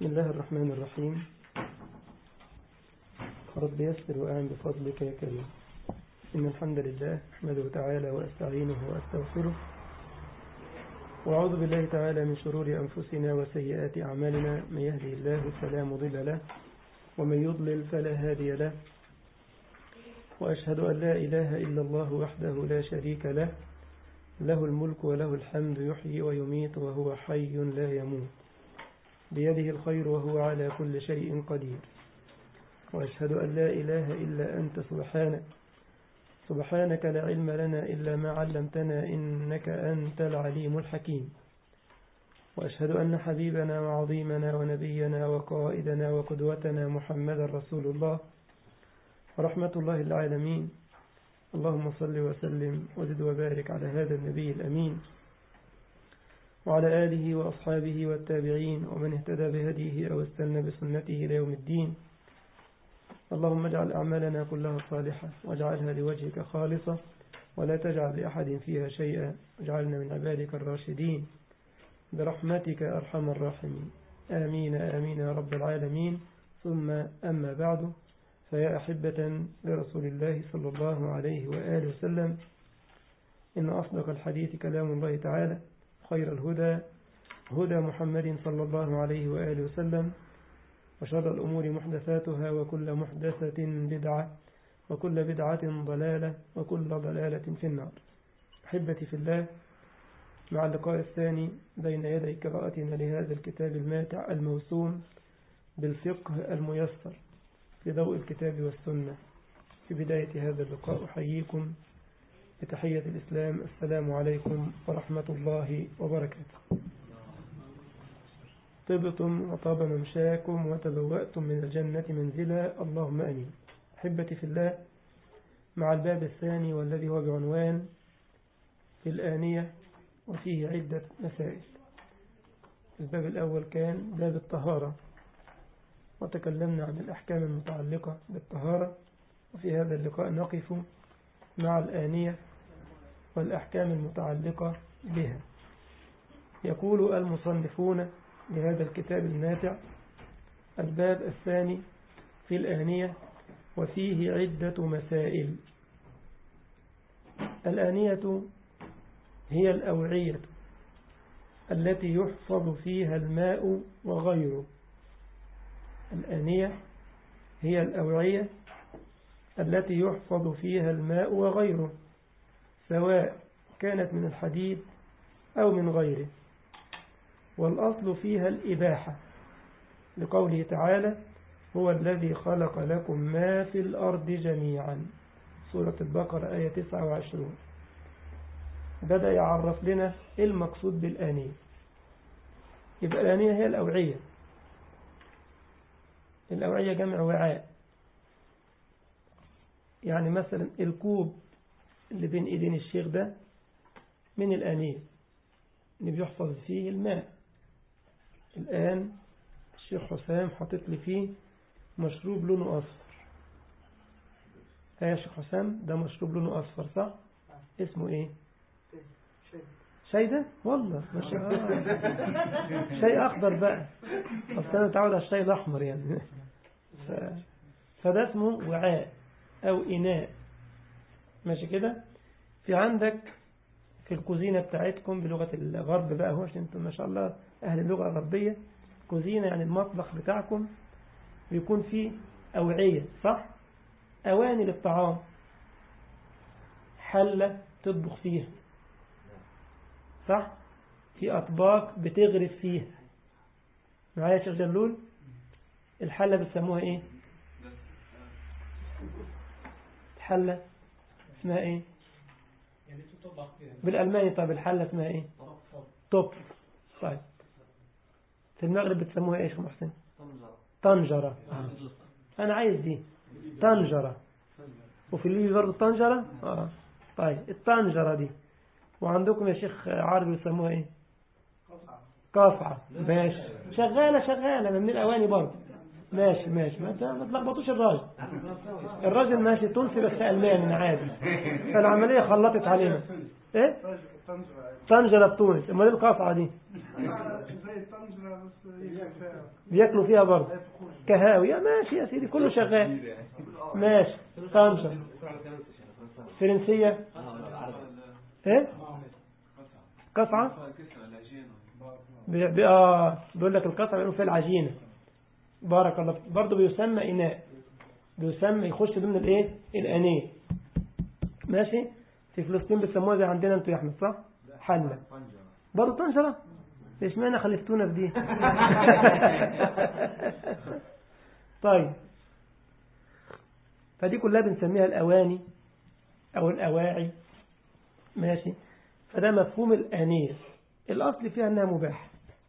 بسم الله الرحمن الرحيم رب يسر وأعن بفضلك يا كريم إن الحمد لله أحمده تعالى وأستعينه وأستغفره وأعوذ بالله تعالى من شرور أنفسنا وسيئات أعمالنا من يهدي الله فلا مضل له ومن يضلل فلا هادي له وأشهد أن لا إله إلا الله وحده لا شريك له له الملك وله الحمد يحيي ويميت وهو حي لا يموت بيده الخير وهو على كل شيء قدير وأشهد أن لا إله إلا أنت سبحانك سبحانك لا علم لنا إلا ما علمتنا إنك أنت العليم الحكيم وأشهد أن حبيبنا وعظيمنا ونبينا وقائدنا وقدوتنا محمد رسول الله ورحمة الله العالمين اللهم صل وسلم وزد وبارك على هذا النبي الأمين وعلى آله وأصحابه والتابعين ومن اهتدى بهديه أو استنى بسنته إلى يوم الدين اللهم اجعل أعمالنا كلها صالحة واجعلها لوجهك خالصة ولا تجعل لأحد فيها شيئا واجعلنا من عبادك الراشدين برحمتك أرحم الراحمين آمين آمين يا رب العالمين ثم أما بعد فيا أحبة لرسول الله صلى الله عليه وآله وسلم إن أصدق الحديث كلام الله تعالى خير الهدى هدى محمد صلى الله عليه وآله وسلم وشر الأمور محدثاتها وكل محدثة بدعة وكل بدعة ضلالة وكل ضلالة في النار أحبتي في الله مع اللقاء الثاني بين يدي قراءتنا لهذا الكتاب الماتع الموسوم بالفقه الميسر في ضوء الكتاب والسنة في بداية هذا اللقاء أحييكم بتحية الإسلام السلام عليكم ورحمة الله وبركاته طبتم وطاب ممشاكم وتبوأتم من الجنة منزلا اللهم أمين أحبتي في الله مع الباب الثاني والذي هو بعنوان الآنية وفيه عدة مسائل الباب الأول كان باب الطهارة وتكلمنا عن الأحكام المتعلقة بالطهارة وفي هذا اللقاء نقف مع الآنية والأحكام المتعلقة بها يقول المصنفون لهذا الكتاب النافع الباب الثاني في الآنية وفيه عدة مسائل الآنية هي الأوعية التي يحفظ فيها الماء وغيره الآنية هي الأوعية التي يحفظ فيها الماء وغيره سواء كانت من الحديد أو من غيره والأصل فيها الإباحة لقوله تعالى هو الذي خلق لكم ما في الأرض جميعا سورة البقرة آية 29 بدأ يعرف لنا المقصود بالآنية يبقى الآنية هي الأوعية الأوعية جمع وعاء يعني مثلا الكوب اللي بين ايدين الشيخ ده من الآنية اللي بيحفظ فيه الماء الآن الشيخ حسام حاطط لي فيه مشروب لونه أصفر ها يا شيخ حسام ده مشروب لونه أصفر صح اسمه ايه شاي ده والله ما شاء الله شاي أخضر بقى أصل أنا متعود على الشاي الأحمر يعني ف... فده اسمه وعاء أو إناء ماشي كده في عندك في الكوزينة بتاعتكم بلغة الغرب بقى هو عشان انتم ما شاء الله أهل اللغة الغربية كوزينة يعني المطبخ بتاعكم بيكون فيه أوعية صح أواني للطعام حلة تطبخ فيها صح في أطباق بتغرف فيها معايا يا شيخ جلول الحلة بتسموها ايه الحلة اسمها ايه بالألماني طب الحلة اسمها ايه توب طيب في المغرب بتسموها ايه يا شيخ محسن طنجرة انا عايز دي طنجرة وفي الليبي برضه طنجرة اه طيب الطنجرة دي وعندكم يا شيخ عربي بيسموها ايه قصعة ماشي شغالة شغالة من الأواني برضه ماشي ماشي ما ت- ما تلخبطوش الراجل الراجل ماشي تونسي بس ألماني عادي فالعملية خلطت علينا ايه طنجرة بتونس امال ايه القصعة دي زي الطنجرة بس ياكل فيها بياكلوا فيها برضه كهاوية ماشي يا سيدي كله شغال ماشي طنجرة فرنسية ايه قصعة بي- بي- اه بيقول لك القصعة بيقولوا فيها العجينة بارك الله فيك. برضه بيسمى إناء بيسمى يخش ضمن الايه الأنية ماشي في فلسطين بيسموها زي عندنا انتوا يا احمد صح حلة برضه طنجرة ايش معنى خلفتونا في دي طيب فدي كلها بنسميها الأواني أو الأواعي ماشي فده مفهوم الآنية الأصل فيها أنها مباح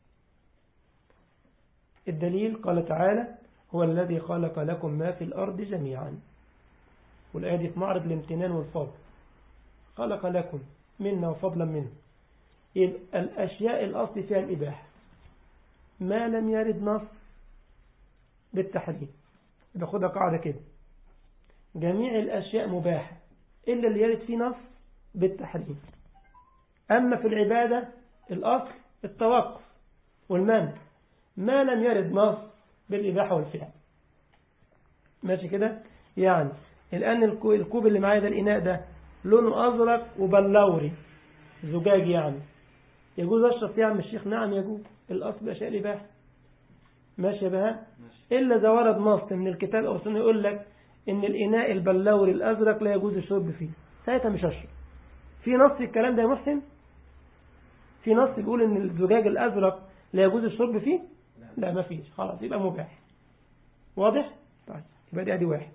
الدليل قال تعالى هو الذي خلق لكم ما في الأرض جميعا والآية دي في معرض الامتنان والفضل خلق لكم منا وفضلا منه ال- الأشياء الأصل فيها الإباحة ما لم يرد نص بالتحريم باخدها قاعدة كده جميع الأشياء مباحة إلا اللي يرد فيه نص بالتحريم أما في العبادة الأصل التوقف والمنع ما لم يرد نص بالإباحة والفعل ماشي كده يعني الآن الكو- الكوب اللي معايا ده الإناء ده لونه أزرق وبلوري زجاج يعني يجوز أشرب فيه يا عم الشيخ نعم يجوز الأصل أشياء الإباحة ماشي بها إلا إذا ورد نص من الكتاب أو السنة يقول لك إن الإناء البلوري الأزرق لا يجوز الشرب فيه ساعتها مش هشرب في نص الكلام ده يا محسن في نص بيقول إن الزجاج الأزرق لا يجوز الشرب فيه لا ما فيش خلاص يبقى مباح واضح طيب يبقى دي ادي واحد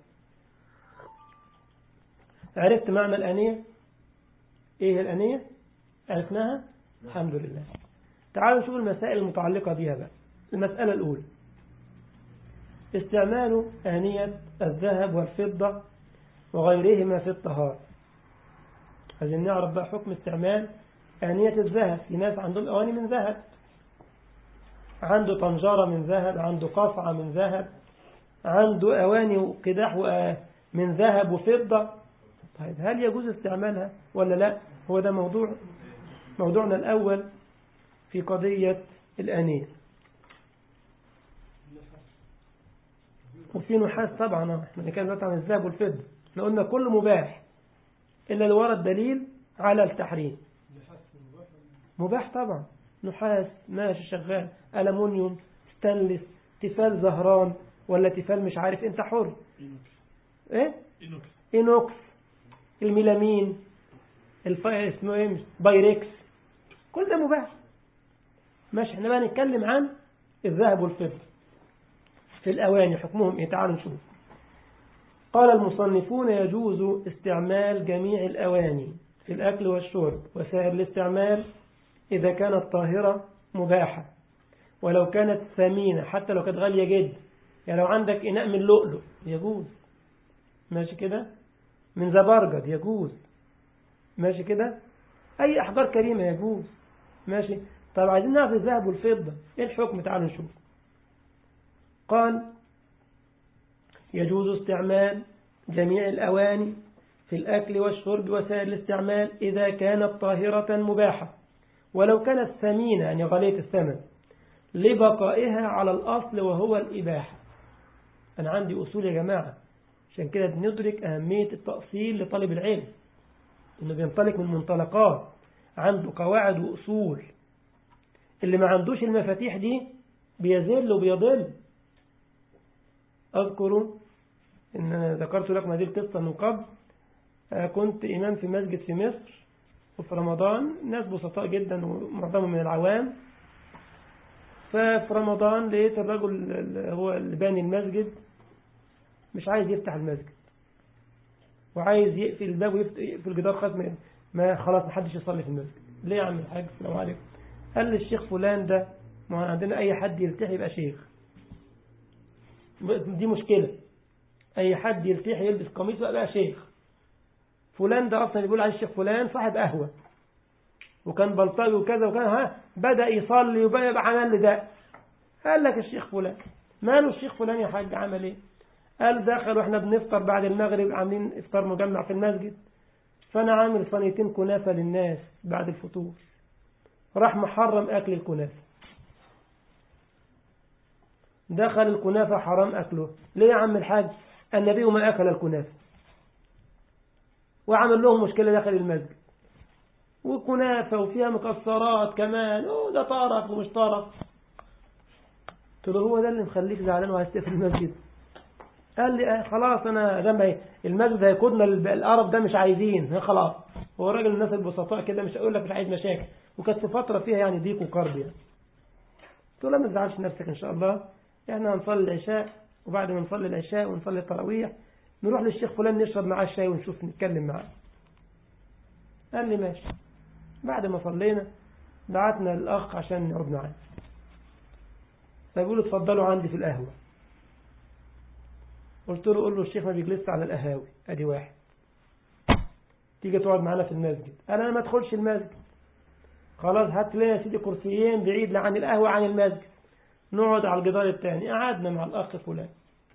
عرفت معنى الأنية ايه هي الأنية عرفناها الحمد لله تعالوا نشوف المسائل المتعلقة بها بقى المسألة الأولى استعمال آنية الذهب والفضة وغيرهما في الطهارة عايزين نعرف بقى حكم استعمال آنية الذهب في ناس عندهم أواني من ذهب عنده طنجرة من ذهب عنده قصعة من ذهب عنده أواني وقداح وآ- من ذهب وفضة طيب هل يجوز استعمالها ولا لا هو ده موضوع موضوعنا الأول في قضية الأنية وفي نحاس طبعا آه، احنا كان دلوقتي عن الذهب والفضة احنا قلنا كل مباح إلا اللي ورد دليل على التحريم مباح طبعا نحاس ماشي شغال ألمونيوم ستانلس تيفال زهران ولا تيفال مش عارف انت حر ايه اينوكس الميلامين الف... اسمه ايه بايركس كل ده مباح ماشي احنا بقى نتكلم عن الذهب والفضة في الأواني حكمهم ايه تعالوا نشوف قال المصنفون يجوز استعمال جميع الأواني في الأكل والشرب وسائر الاستعمال إذا كانت طاهرة مباحة ولو كانت ثمينة حتى لو كانت غالية جدا يعني لو عندك إناء من لؤلؤ يجوز ماشي كده من زبرجد يجوز ماشي كده أي أحجار كريمة يجوز ماشي طب عايزين نعرف الذهب والفضة إيه الحكم تعالوا نشوف قال يجوز استعمال جميع الأواني في الأكل والشرب وسائر الاستعمال إذا كانت طاهرة مباحة ولو كانت ثمينة يعني غالية الثمن لبقائها على الأصل وهو الإباحة أنا عندي أصول يا جماعة عشان كده بندرك أهمية التأصيل لطالب العلم إنه بينطلق من منطلقات عنده قواعد وأصول اللي ما عندوش المفاتيح دي بيزل وبيضل أذكر إن أنا ذكرت لكم هذه القصة من قبل آه، كنت إمام في مسجد في مصر وفي رمضان ناس بسطاء جدا ومعظمهم من العوام ففي رمضان لقيت الرجل اللي هو اللي باني المسجد مش عايز يفتح المسجد وعايز يقفل الباب ويقفل الجدار خلاص ما- ما خلاص ما حدش يصلي في المسجد ليه يا عم الحاج السلام عليكم قال لي الشيخ فلان ده ما هو عندنا اي حد يلتحي يبقى شيخ دي مشكلة اي حد يلتحي يلبس قميص بقى, بقى شيخ فلان ده اصلا يقول عليه الشيخ فلان صاحب قهوة وكان بلطجي وكذا وكان ها بدأ يصلي وبدأ يبقى عمل لي ده قال لك الشيخ فلان ماله الشيخ فلان يا حاج عمل ايه قال دخل واحنا بنفطر بعد المغرب عاملين افطار مجمع في المسجد فانا عامل صينيتين كنافة للناس بعد الفطور راح محرم اكل الكنافة دخل الكنافة حرام اكله ليه يا عم الحاج النبي ما اكل الكنافة وعمل لهم مشكلة داخل المسجد وكنافة وفيها مكسرات كمان أوه ده طرف ومش طرف قلت له هو ده اللي مخليك زعلان وعايز تقفل المسجد قال لي آه خلاص انا زي ما هي المسجد هيقودنا القرف ده مش عايزين خلاص هو الراجل الناس البسطاء كده مش هقول لك مش عايز مشاكل وكانت في فتره فيها يعني ضيق وكرب يعني قلت له ما تزعلش نفسك ان شاء الله احنا هنصلي العشاء وبعد ما نصلي العشاء ونصلي التراويح نروح للشيخ فلان نشرب معاه الشاي ونشوف نتكلم معاه قال لي ماشي بعد ما صلينا بعتنا الأخ عشان نقعد معاه فيقولوا اتفضلوا عندي في القهوة قلت له قول له الشيخ ما بيجلس على القهاوي ادي واحد تيجي تقعد معانا في المسجد قال انا ما ادخلش المسجد خلاص هات لنا يا سيدي كرسيين بعيد عن القهوة عن المسجد نقعد على الجدار الثاني قعدنا مع الأخ فلان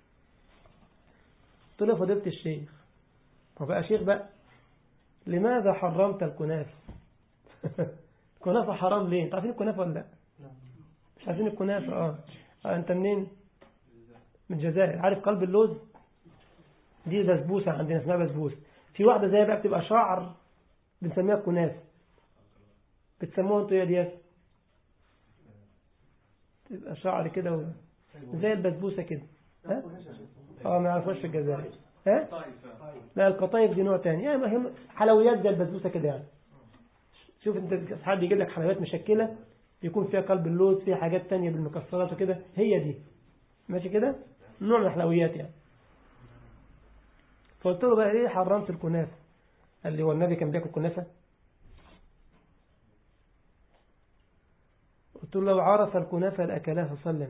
قلت له فضيلة الشيخ هو بقى شيخ بقى لماذا حرمت الكنافة الكنافة حرام ليه انت عارفين الكنافة ولا لا مش عارفين الكنافة اه, آه انت منين من الجزائر عارف قلب اللوز دي بسبوسة عندنا اسمها بسبوسة في واحدة زي بقى بتبقى شعر بنسميها كنافة بتسموها انتوا يا دياس تبقى شعر كده و... زي البسبوسة كده ها اه ما يعرفوش في الجزائر ها لا القطايف دي نوع تاني يعني هم حلويات زي البسبوسة كده يعني شوف انت حد يجيب لك حلويات مشكلة يكون فيها قلب اللوز فيها حاجات تانية بالمكسرات وكده هي دي ماشي كده نوع من الحلويات يعني فقلت له بقى ايه حرمت الكنافة قال لي هو النبي كان بياكل كنافة قلت له لو عرف الكنافة لأكلها صلى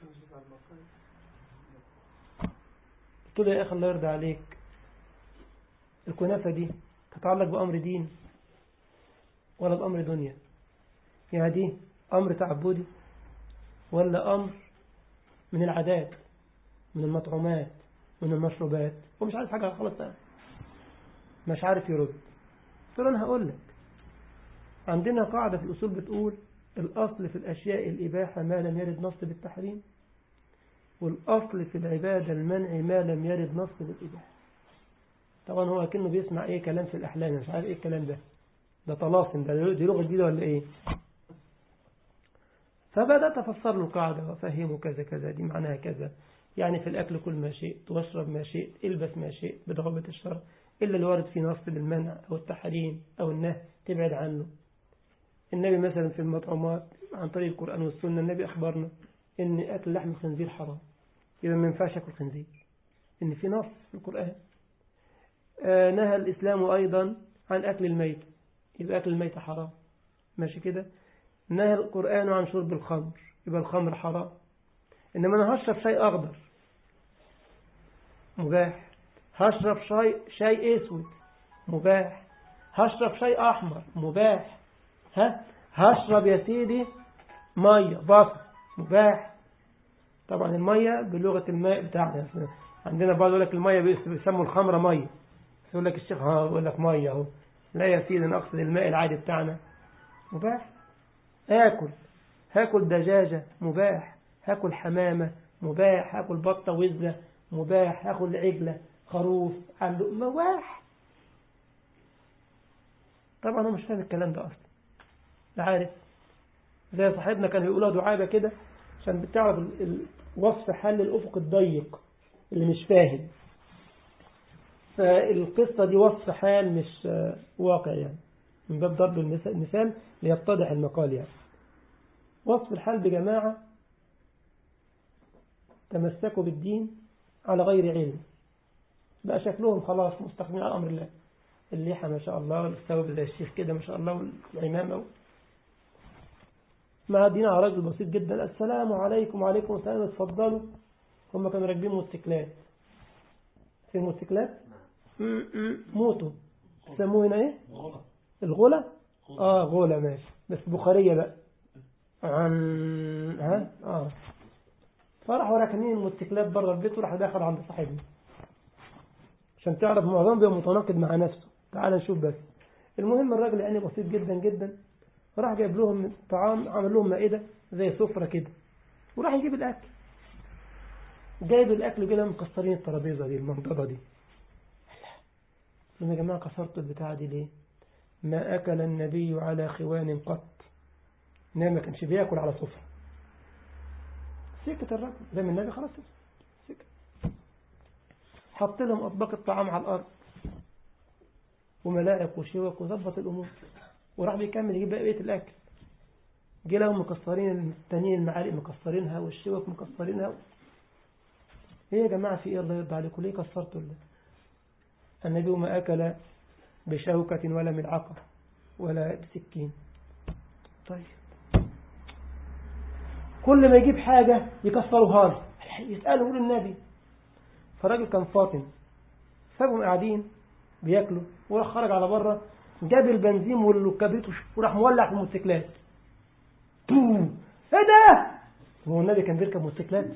قلت له يا أخي الله يرضى عليك الكنافة دي تتعلق بأمر دين ولا بأمر دنيا يعني دي أمر تعبدي ولا أمر من العادات من المطعومات من المشروبات ومش عارف حاجة خلاص بقى مش عارف يرد قلت له أنا هقول لك عندنا قاعدة في الأصول بتقول الأصل في الأشياء الإباحة ما لم يرد نص بالتحريم والأصل في العبادة المنع ما لم يرد نص بالإباحة طبعا هو كأنه بيسمع ايه كلام في الأحلام مش عارف ايه الكلام ده ده طلاسم ده دي لغة جديدة ولا ايه فبدأت أفسر له القاعدة وأفهمه كذا كذا دي معناها كذا يعني في الأكل كل ما شئت واشرب ما شئت البس ما شئت بضوابط الشرع إلا اللي وارد في نص بالمنع أو التحريم أو النهي تبعد عنه النبي مثلا في المطعومات عن طريق القرآن والسنة النبي أخبرنا إن أكل لحم الخنزير حرام إذا ما ينفعش أكل خنزير إن في نص في القرآن آه نهى الإسلام أيضا عن أكل الميت يبقى أكل الميت حرام ماشي كده نهى القرآن عن شرب الخمر يبقى الخمر حرام إنما أنا هشرب شيء أخضر مباح هشرب شيء شيء أسود مباح هشرب شيء أحمر مباح ها هشرب يا سيدي مية بصر مباح طبعا المية بلغة الماء بتاعنا عندنا بعض يقول لك المية بيسموا الخمرة مية يقول لك الشيخ ها يقول لك مية اهو لا يا سيدي انا اقصد الماء العادي بتاعنا مباح اكل هاكل دجاجة مباح هاكل حمامة مباح هاكل بطة وزة مباح هاكل عجلة خروف عنده مباح طبعا هو مش فاهم الكلام ده اصلا لا عارف زي صاحبنا كان يقولها دعابة كده عشان بتعرف وصف حل الأفق الضيق اللي مش فاهم فالقصة دي وصف حال مش واقع يعني من باب ضرب المثال ليتضح المقال يعني وصف الحال بجماعة تمسكوا بالدين على غير علم بقى شكلهم خلاص مستقيمين على أمر الله الليحة ما شاء الله والثوب زي الشيخ كده ما شاء الله والعمامة معدينا على رجل بسيط جدا السلام عليكم وعليكم السلام اتفضلوا هم كانوا راكبين موتوسيكلات في موتوسيكلات موتو يسموه هنا ايه الغولة اه غولة ماشي بس بخارية بقى عن ها اه فراحوا راكنين الموتوسيكلات بره البيت وراح داخل عند صاحبنا عشان تعرف معظم بيبقى متناقض مع نفسه تعال نشوف بس المهم الراجل يعني بسيط جدا جدا راح جايب لهم طعام عمل لهم مائدة زي سفرة كده وراح يجيب الأكل جايب الأكل وجاي مكسرين الترابيزة دي المنضدة دي لهم يا جماعة كسرتوا البتاعة دي ليه ما أكل النبي على خوان قط نعم ما كانش بياكل على سفرة سكت الراجل زي ما النبي خلاص سكت حط لهم أطباق الطعام على الأرض وملاعق وشوك وظبط الأمور وراح بيكمل يجيب بقية الأكل جه لهم مكسرين التانيين المعالق مكسرينها والشوك مكسرينها ايه يا جماعة في ايه الله يرضى عليكم ليه كسرتوا الله النبي ما أكل بشوكة ولا ملعقة ولا بسكين طيب كل ما يجيب حاجة يكسروها له يسأله للنبي فالراجل كان فاطن سابهم قاعدين بياكلوا وراح خرج على بره جاب البنزين والكبريت وراح مولع في الموتوسيكلات بوم ايه ده هو النبي كان بيركب موتوسيكلات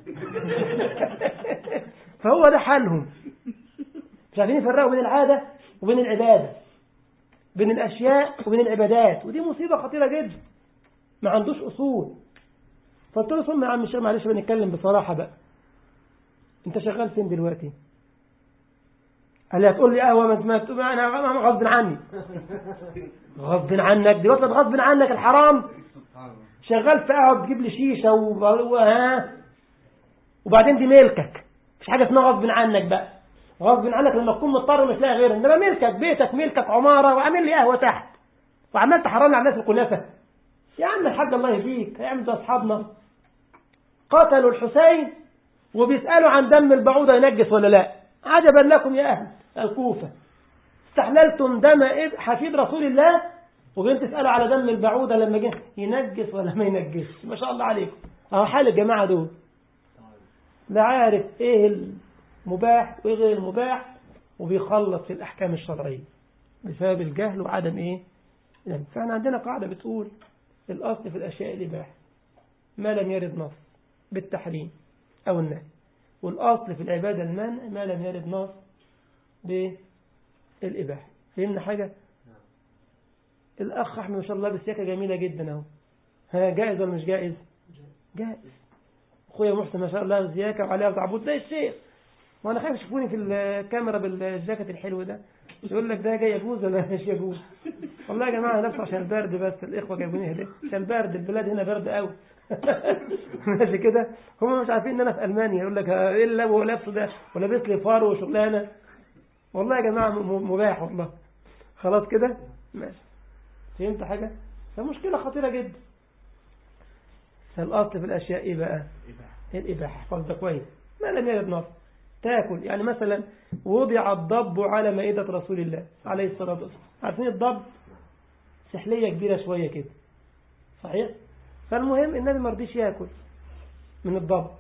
فهو ده حالهم مش عارفين يفرقوا بين العادة وبين العبادة بين الأشياء وبين العبادات ودي مصيبة خطيرة جدا ما عندوش أصول فقلت له ثم يا عم الشيخ معلش بنتكلم بصراحة بقى انت شغال فين دلوقتي قال لي هتقول لي قهوة ما ما تقول انا غصب عني غصب عنك دلوقتي غصب عنك الحرام شغال في قهوة بتجيب لي شيشة وها وبعدين دي ملكك مش حاجة اسمها غصب عنك بقى غصب عنك لما تكون مضطر مش لاقي غيرها انما ملكك بيتك ملكك عمارة وعامل لي قهوة تحت وعمال تحرمني على الناس الكنافة يا عم الحاج الله يهديك هيعمل ده اصحابنا قتلوا الحسين وبيسألوا عن دم البعوضة ينجس ولا لا عجبا لكم يا أهل الكوفة استحللتم دم حفيد رسول الله وجايين تسألوا على دم البعوضة لما جه ينجس ولا ما ينجس ما شاء الله عليكم اهو حال الجماعة دول لا عارف ايه المباح وايه غير المباح وبيخلط في الأحكام الشرعية بسبب الجهل وعدم ايه يعني فاحنا عندنا قاعدة بتقول الأصل في الأشياء الإباحة ما لم يرد نص بالتحريم أو النهي والأصل في العبادة المنع ما لم يرد نص بالإباحة فهمنا حاجة الأخ أحمد ما شاء الله بسياكة جميلة جدا أهو ها جائز ولا مش جائز جائز أخويا محسن ما شاء الله زياكة وعليها عبود زي الشيخ وأنا خايف يشوفوني في الكاميرا بالجاكيت الحلو ده يقول لك ده جاي يجوز ولا مش يجوز والله يا جماعة نفسه عشان البرد بس الإخوة جايبوني هديه عشان البرد البلاد هنا برد قوي ماشي كده هم مش عارفين ان انا في المانيا يقول لك ايه اللي هو لابسه ده ولابس لي فار وشغلانه والله يا جماعه مباح والله خلاص كده ماشي فهمت حاجه فمشكله خطيره جدا فالاصل في الاشياء ايه بقى الاباحه احفظ ده كويس ما لم يرد نص تاكل يعني مثلا وضع الضب على مائده رسول الله عليه الصلاه والسلام عارفين الضب سحليه كبيره شويه كده صحيح فالمهم النبي ما رضيش ياكل من الضب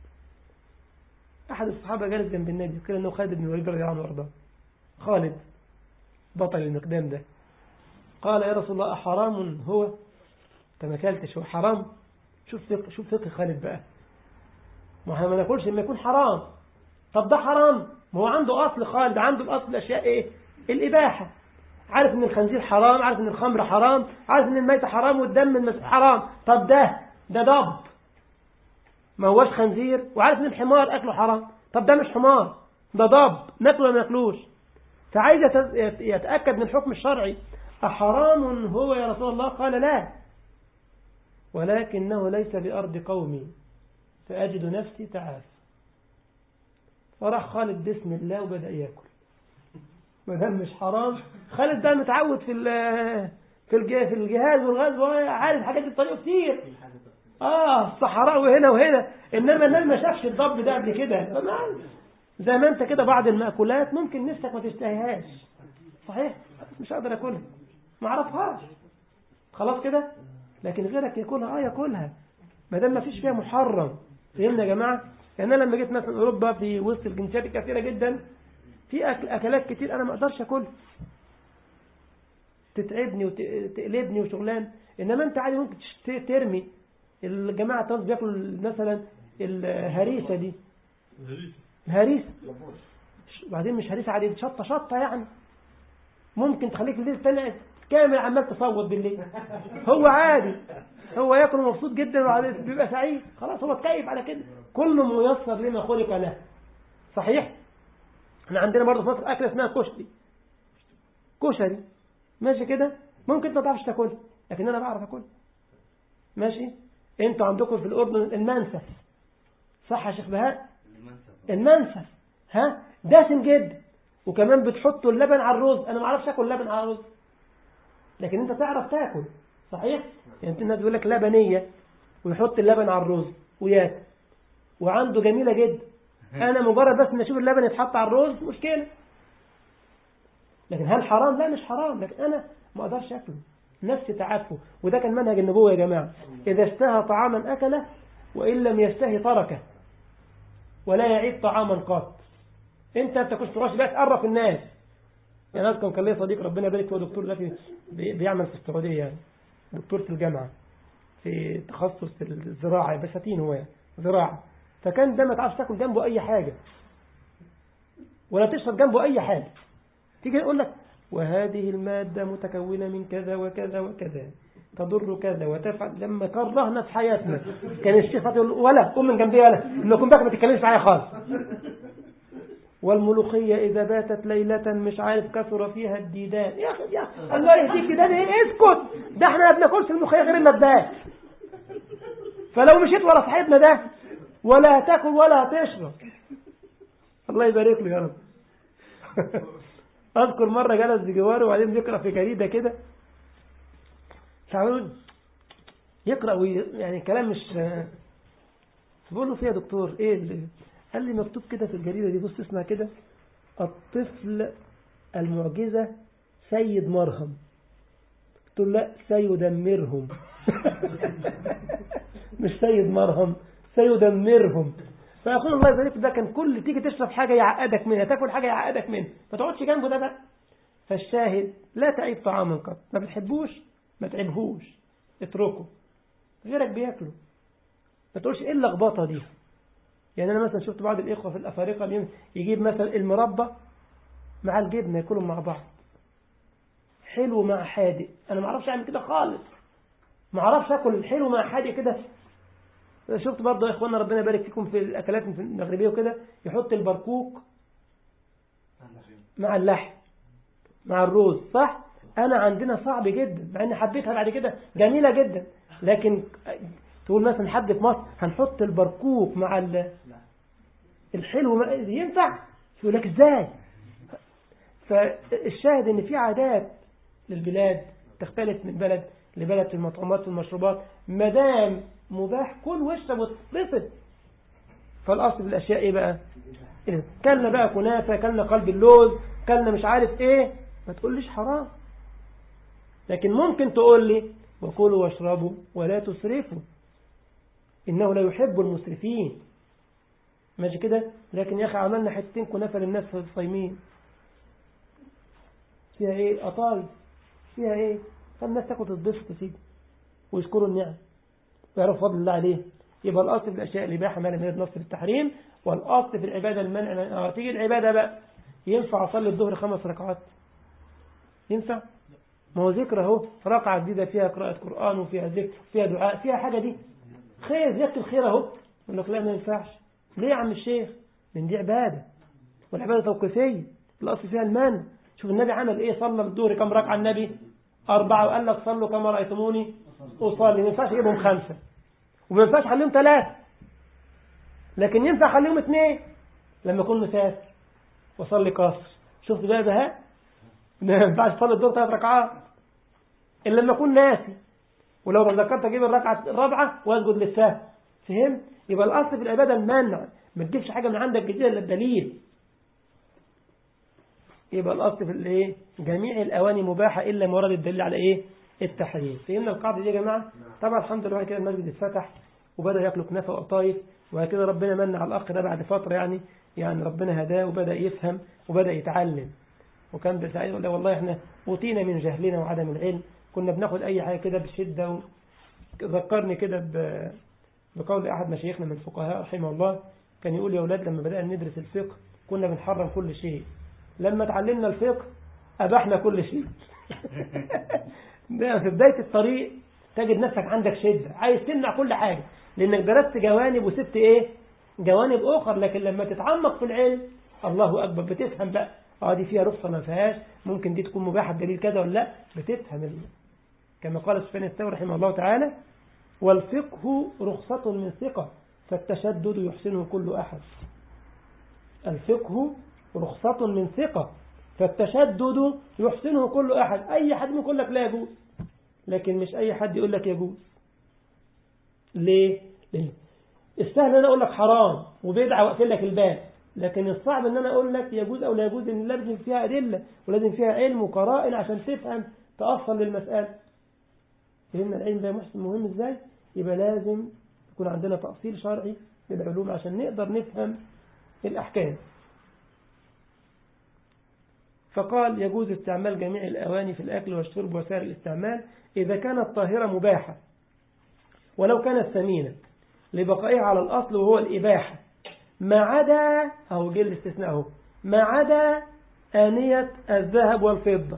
أحد الصحابة جالس جنب النبي قال أنه خالد بن الوليد رضي الله عنه وارضاه خالد بطل المقدام ده قال يا رسول الله أحرام هو أنت ما أكلتش هو حرام شوف فقه شوف فقه خالد بقى ما احنا ما ناكلش لما يكون حرام طب ده حرام ما هو عنده أصل خالد عنده الأصل الأشياء إيه الإباحة عارف ان الخنزير حرام عارف ان الخمر حرام عارف ان الميت حرام والدم المسيح حرام طب ده ده ضب ما هوش خنزير وعارف ان الحمار اكله حرام طب ده مش حمار ده ضب ناكله ولا ما ناكلوش فعايز يتاكد من الحكم الشرعي احرام هو يا رسول الله قال لا ولكنه ليس بارض قومي فاجد نفسي تعاف فراح خالد بسم الله وبدا ياكل ما دام مش حرام خالد ده متعود في في في الجهاز والغزو عارف حاجات دي بطريقه كتير اه الصحراء وهنا وهنا انما النبي ما شافش الضب ده قبل كده زي ما انت كده بعض المأكولات ممكن نفسك ما تشتهيهاش صحيح مش هقدر اكلها ما اعرفهاش خلاص كده لكن غيرك ياكلها اه ياكلها ما دام ما فيش فيها محرم فهمنا يا جماعه يعني انا لما جيت مثلا اوروبا في وسط الجنسيات الكثيره جدا في أكل أكلات كتير أنا ما أقدرش أكلها تتعبني وتقلبني وشغلان إنما أنت عادي ممكن ترمي الجماعة تنص بياكلوا مثلا الهريسة دي هريسة وبعدين مش هريسة عادية شطة شطة يعني ممكن تخليك الليل تاني كامل عمال تصوت بالليل هو عادي هو ياكل مبسوط جدا وبعدين بيبقى سعيد خلاص هو اتكيف على كده كله ميسر لما خلق له صحيح احنا عندنا برضه في مصر اكله اسمها كشري كشري ماشي كده ممكن ما تعرفش تاكلها لكن انا بعرف اكلها ماشي انتوا عندكم في الاردن المنسف صح يا شيخ بهاء المنسف ها دسم جدا وكمان بتحطوا اللبن على الرز انا ما اعرفش اكل لبن على الرز لكن انت تعرف تاكل صحيح يعني الناس بيقول لك لبنيه ويحط اللبن على الرز وياكل وعنده جميله جدا انا مجرد بس ان اشوف اللبن يتحط على الرز مشكله لكن هل حرام لا مش حرام لكن انا ما اقدرش اكله نفسي تعفه وده كان منهج النبوه يا جماعه اذا اشتهى طعاما اكله وان لم يشتهي تركه ولا يعيد طعاما قط انت انت كنت تروح بقى تقرف الناس يعني اذكر كان لي صديق ربنا يبارك هو دكتور دلوقتي بيعمل في السعوديه يعني دكتور في الجامعه في تخصص الزراعه بساتين هو يعني زراعه فكان ده ما تعرفش تاكل جنبه اي حاجه ولا تشرب جنبه اي حاجه تيجي يقول لك وهذه المادة متكونة من كذا وكذا وكذا تضر كذا وتفعل لما كرهنا في حياتنا كان الشيخ يقول ولا قوم من جنبي ولا انكم بقى ما تتكلمش معايا خالص والملوخية إذا باتت ليلة مش عارف كثر فيها الديدان يا أخي يا أخي الله يهديك ده ايه اسكت ده احنا ما بناكلش الملوخية غير المدات فلو مشيت ورا صاحبنا ده ولا هتاكل ولا هتشرب الله يبارك له يا رب أذكر مرة جلس بجواره وبعدين بيقرأ في جريدة كده فعملوا يقرأ وي... يعني كلام مش بقول له فيها دكتور ايه اللي قال لي مكتوب كده في الجريدة دي بص اسمها كده الطفل المعجزة سيد مرهم قلت له لا سيدمرهم مش سيد مرهم سيدمرهم فأقول الله يبارك ده كان كل تيجي تشرب حاجة يعقدك منها تاكل حاجة يعقدك منها ما تقعدش جنبه ده بقى فالشاهد لا تعيب طعاما قط ما بتحبوش ما تعيبهوش اتركه غيرك بياكله ما تقولش ايه اللخبطه دي يعني انا مثلا شفت بعض الاخوه في الافارقه يجيب مثلا المربى مع الجبنه ياكلهم مع بعض حلو مع حادق انا ما اعرفش اعمل كده خالص ما اعرفش اكل الحلو مع حادق كده شفت برضه يا اخوانا ربنا يبارك فيكم في الاكلات المغربيه وكده يحط البركوك مع اللحم مع الرز صح انا عندنا صعب جدا مع اني حبيتها بعد كده جميله جدا لكن تقول مثلا حد في مصر هنحط البركوك مع الحلو ينفع يقول لك ازاي فالشاهد ان في عادات للبلاد تختلف من بلد لبلد في المطعومات والمشروبات ما دام مباح كل واشرب واتبسط فالاصل في الاشياء ايه بقى إيه؟ كلنا بقى كنافه كلنا قلب اللوز كلنا مش عارف ايه ما تقوليش حرام لكن ممكن تقول لي وكلوا واشربوا ولا تسرفوا إنه لا يحب المسرفين ماشي كده لكن يا أخي عملنا حتتين كنافة للناس في الصايمين فيها إيه قطايف فيها إيه فالناس تاخد تتبسط يا سيدي ويشكروا النعم ويعرفوا فضل الله عليه يبقى الأصل في الأشياء الإباحة ما لم يرد نص بالتحريم والأصل في العبادة المنع من آه تيجي العبادة بقى ينفع أصلي الظهر خمس ركعات ينفع ما هو ذكر اهو ركعة جديدة فيها قراءة قرآن وفيها ذكر فيها دعاء فيها حاجة دي خير زيادة الخير اهو يقول لك لا ما ينفعش ليه يا عم الشيخ لان دي عبادة والعبادة توقيفية الأصل فيها المنع شوف النبي عمل ايه صلى الظهر كم ركعة النبي أربعة وقال لك صلوا كما رأيتموني أصلي ما ينفعش يجيبهم خمسة وما ينفعش أخليهم ثلاثة لكن ينفع أخليهم اثنين لما أكون مسافر وصلي قصر شفت بقى بهاء ما ينفعش تصلي الظهر ثلاث ركعات إلا لما أكون ناسي ولو تذكرت أجيب الركعة الرابعة وأسجد للسهو فهمت؟ يبقى الأصل في العبادة المنع ما تجيبش حاجة من عندك جديدة إلا الدليل يبقى الأصل في الإيه؟ جميع الأواني مباحة إلا مراد الدليل على إيه؟ التحريم فهمنا القاعدة دي يا جماعة طبعا الحمد لله كده المسجد اتفتح وبدأ ياكلوا كنافة وقطايف وهكذا ربنا من على الأخ ده بعد فترة يعني يعني ربنا هداه وبدأ يفهم وبدأ يتعلم وكان بسعيد يقول والله احنا أوتينا من جهلنا وعدم العلم كنا بناخد أي حاجة كده بشدة ذكرني كده بقول أحد مشايخنا من الفقهاء رحمه الله كان يقول يا أولاد لما بدأنا ندرس الفقه كنا بنحرم كل شيء لما تعلمنا الفقه أبحنا كل شيء ده في بداية الطريق تجد نفسك عندك شدة عايز تمنع كل حاجة لأنك درست جوانب وسبت إيه جوانب أخرى لكن لما تتعمق في العلم الله أكبر بتفهم بقى اه دي فيها رخصة ما فيهاش ممكن دي تكون مباحة دليل كذا ولا لا بتفهم ال... كما قال سفيان الثوري رحمه الله تعالى والفقه رخصة من ثقة فالتشدد يحسنه كل أحد الفقه رخصة من ثقة فالتشدد يحسنه كل أحد أي حد يقول لك لا يجوز لكن مش أي حد يقول لك يجوز ليه؟ ليه؟ السهل أن أنا أقول لك حرام وبدعة وأقفل لك الباب لكن الصعب أن أنا أقول لك يجوز أو لا يجوز إن لازم فيها أدلة ولازم فيها علم وقرائن عشان تفهم تأصل للمسألة فهمنا العلم ده محسن مهم إزاي؟ يبقى لازم يكون عندنا تأصيل شرعي للعلوم عشان نقدر نفهم الأحكام فقال يجوز استعمال جميع الأواني في الأكل والشرب وسائر الاستعمال إذا كانت طاهرة مباحة ولو كانت ثمينة لبقائها على الأصل وهو الإباحة ما عدا أو جه الاستثناء أهو ما عدا آنية الذهب والفضة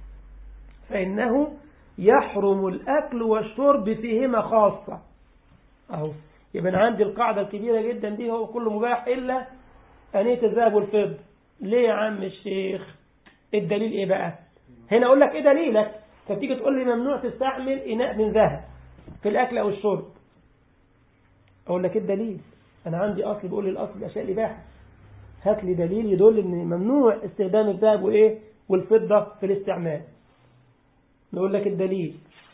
فإنه يحرم الأكل والشرب فيهما خاصة أهو يبقى أنا عندي القاعدة الكبيرة جدا دي هو كله مباح إلا آنية الذهب والفضة ليه يا عم الشيخ الدليل إيه بقى هنا أقول لك إيه دليلك فتيجي تقول لي ممنوع تستعمل إناء من ذهب في الأكل أو الشرب أقول لك إيه الدليل أنا عندي أصل بيقول لي الأصل الأشياء الإباحة هات لي دليل يدل إن ممنوع استخدام الذهب وإيه والفضة في الاستعمال نقول لك الدليل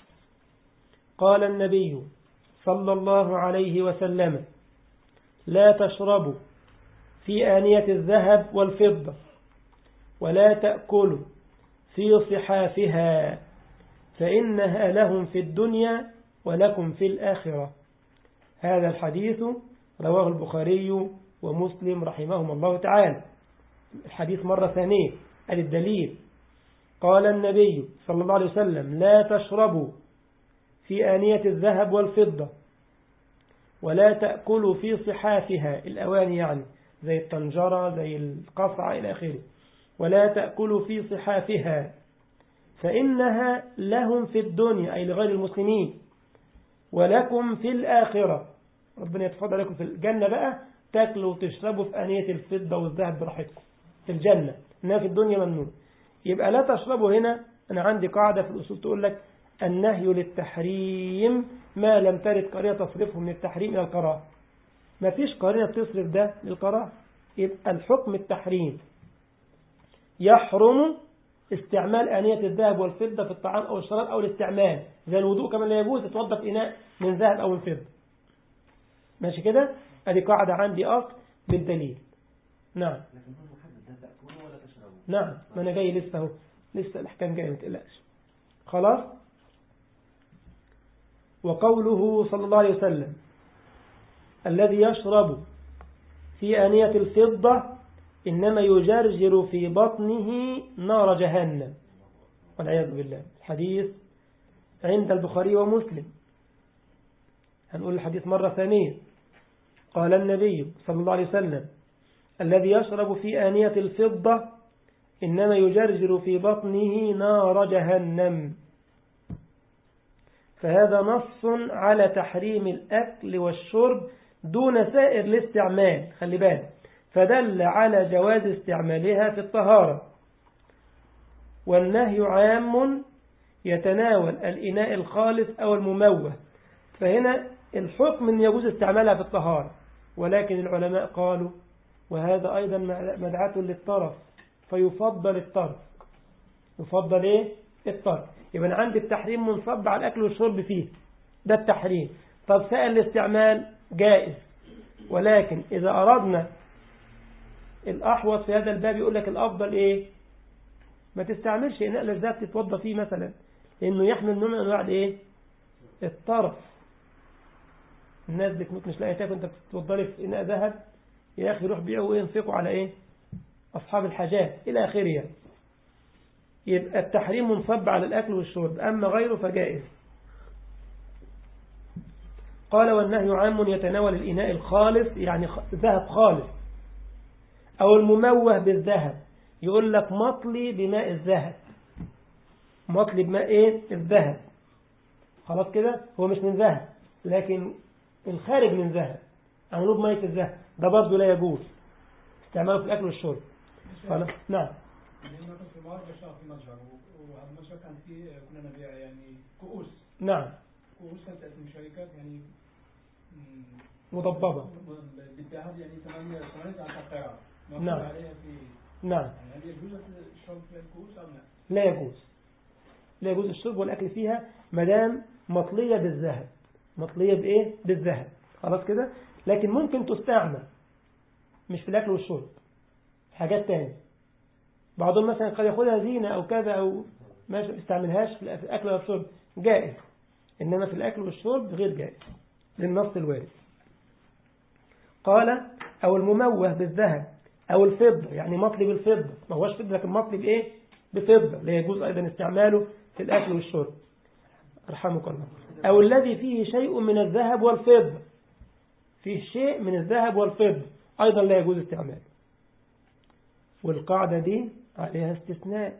قال النبي صلى الله عليه وسلم لا تشربوا في آنية الذهب والفضة ولا تأكلوا في صحافها فإنها لهم في الدنيا ولكم في الآخرة هذا الحديث رواه البخاري ومسلم رحمهم الله تعالى الحديث مرة ثانية الدليل قال النبي صلى الله عليه وسلم لا تشربوا في آنية الذهب والفضة ولا تأكلوا في صحافها الأواني يعني زي الطنجرة زي القصعة إلى آخره ولا تأكلوا في صحافها فإنها لهم في الدنيا أي لغير المسلمين ولكم في الآخرة ربنا يتفضل عليكم في الجنة بقى تاكلوا وتشربوا في آنية الفضة والذهب براحتكم في الجنة إنها في الدنيا ممنوع يبقى لا تشربوا هنا أنا عندي قاعدة في الأصول تقول لك النهي للتحريم ما لم ترد قرية تصرفه من التحريم إلى القراءة ما فيش قرية تصرف ده للقراءة يبقى الحكم التحريم يحرم استعمال آنية الذهب والفضة في الطعام أو الشراب أو الاستعمال زي الوضوء كمان لا يجوز يتوضا في إناء من ذهب أو من فضة ماشي كده ادي قاعدة عندي أصل بالدليل نعم نعم ما أنا جاي لسه اهو لسه الأحكام جاية ما تقلقش خلاص وقوله صلى الله عليه وسلم الذي يشرب في آنية الفضة إنما يجرجر في بطنه نار جهنم والعياذ بالله الحديث عند البخاري ومسلم هنقول الحديث مرة ثانية قال النبي صلى الله عليه وسلم الذي يشرب في آنية الفضة إنما يجرجر في بطنه نار جهنم فهذا نص على تحريم الأكل والشرب دون سائر الاستعمال خلي بالك فدل على جواز استعمالها في الطهارة والنهي عام يتناول الإناء الخالص أو المموه فهنا الحكم أن يجوز استعمالها في الطهارة ولكن العلماء قالوا وهذا أيضا مدعاة للطرف فيفضل الطرف يفضل إيه؟ الطرف يبقى أنا عندي التحريم منصب على الأكل والشرب فيه ده التحريم طب سائل الاستعمال جائز ولكن إذا أردنا الأحوط في هذا الباب يقول لك الأفضل إيه ما تستعملش إناء للذات تتوضى فيه مثلا لأنه يحمل نوع من أنواع إيه الطرف الناس بتموت مش لاقي تاكل انت بتتوضى لي في إناء ذهب يا أخي روح بيعه وينفقوا على إيه أصحاب الحاجات إلى آخره يعني. يبقى التحريم منصب على الأكل والشرب أما غيره فجائز قال والنهي عام يتناول الإناء الخالص يعني ذهب خالص أو المموه بالذهب يقول لك مطلي بماء الذهب مطلي بماء إيه الذهب خلاص كده هو مش من ذهب لكن الخارج من ذهب عملوه بمية الذهب ده برضه لا يجوز استعماله في الأكل والشرب خلاص نعم لما كنت في المعرض بشتغل في متجر وهذا المتجر كان فيه كنا نبيع يعني كؤوس نعم كؤوس كانت تأتي من شركات يعني مضببة بالذهب يعني ثمانية ثمانية عشر قيراط نعم. مكتوب عليها في نعم يعني هل يجوز الشرب في الكؤوس أم لا؟ لا يجوز لا يجوز الشرب والأكل فيها مدام مطلية بالذهب مطلية بإيه؟ بالذهب خلاص كده لكن ممكن تستعمل مش في الأكل والشرب حاجات تانية بعضهم مثلا قد ياخدها زينة أو كذا أو ما يستعملهاش في الأكل والشرب جائز إنما في الأكل والشرب غير جائز للنص الوارد قال أو المموه بالذهب أو الفضة يعني مطلي بالفضة ما هوش فضة لكن مطلي بإيه بفضة لا يجوز أيضا استعماله في الأكل والشرب رحمك الله أو الذي فيه شيء من الذهب والفضة فيه شيء من الذهب والفضة أيضا لا يجوز استعماله والقاعدة دي عليها استثناء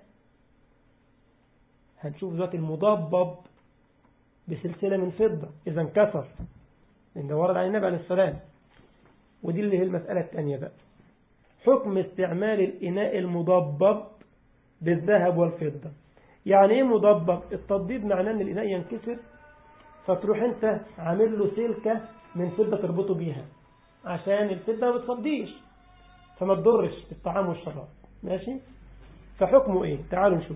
هنشوف ذات المضبب بسلسلة من فضة إذا انكسر لأن ده ورد عن النبي عليه السلام ودي اللي هي المسألة الثانية بقى حكم استعمال الإناء المضبب بالذهب والفضة يعني ايه مضبب التضبيب معناه ان الإناء ينكسر فتروح انت عامل له سلكة من فضة تربطه بيها عشان الفضة ما بتصديش فما تضرش في الطعام والشراب ماشي فحكمه ايه تعالوا نشوف